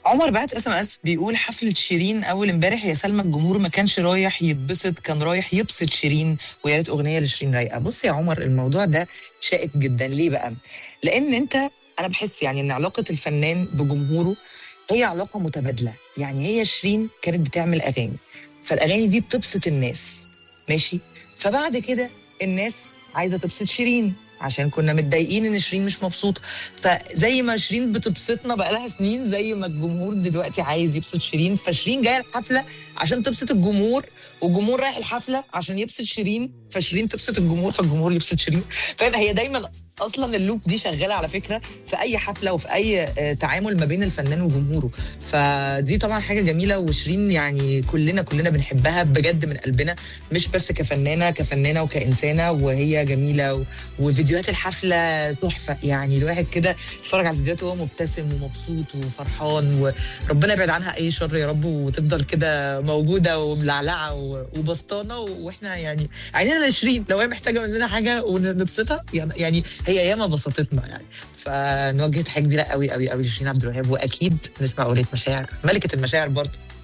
عمر بعت اس ام اس بيقول حفلة شيرين أول امبارح يا سلمى الجمهور ما كانش رايح يتبسط كان رايح يبسط شيرين ويا ريت أغنية لشيرين رايقة بص يا عمر الموضوع ده شائك جدا ليه بقى؟ لأن أنت أنا بحس يعني إن علاقة الفنان بجمهوره هي علاقة متبادلة يعني هي شيرين كانت بتعمل أغاني فالأغاني دي بتبسط الناس ماشي فبعد كده الناس عايزة تبسط شيرين عشان كنا متضايقين ان شيرين مش مبسوطه فزي ما شيرين بتبسطنا بقالها سنين زي ما الجمهور دلوقتي عايز يبسط شيرين فشيرين جايه الحفله عشان تبسط الجمهور والجمهور رايح الحفله عشان يبسط شيرين فشيرين تبسط الجمهور فالجمهور يبسط شيرين فاهم هي دايما اصلا اللوب دي شغاله على فكره في اي حفله وفي اي آه، تعامل ما بين الفنان وجمهوره فدي طبعا حاجه جميله وشيرين يعني كلنا كلنا بنحبها بجد من قلبنا مش بس كفنانه كفنانه وكانسانه وهي جميله و... وفيديوهات الحفله تحفه يعني الواحد كده يتفرج على الفيديوهات وهو مبتسم ومبسوط وفرحان وربنا يبعد عنها اي شر يا رب وتفضل كده موجوده وملعلعه و- وبسطانه واحنا يعني عينينا لشيرين لو هي محتاجه مننا حاجه ونبسطها يعني هي ياما بسطتنا يعني فنوجه تحيه كبيره قوي قوي قوي لشيرين عبد الوهاب واكيد نسمع اغنيه مشاعر ملكه المشاعر برضه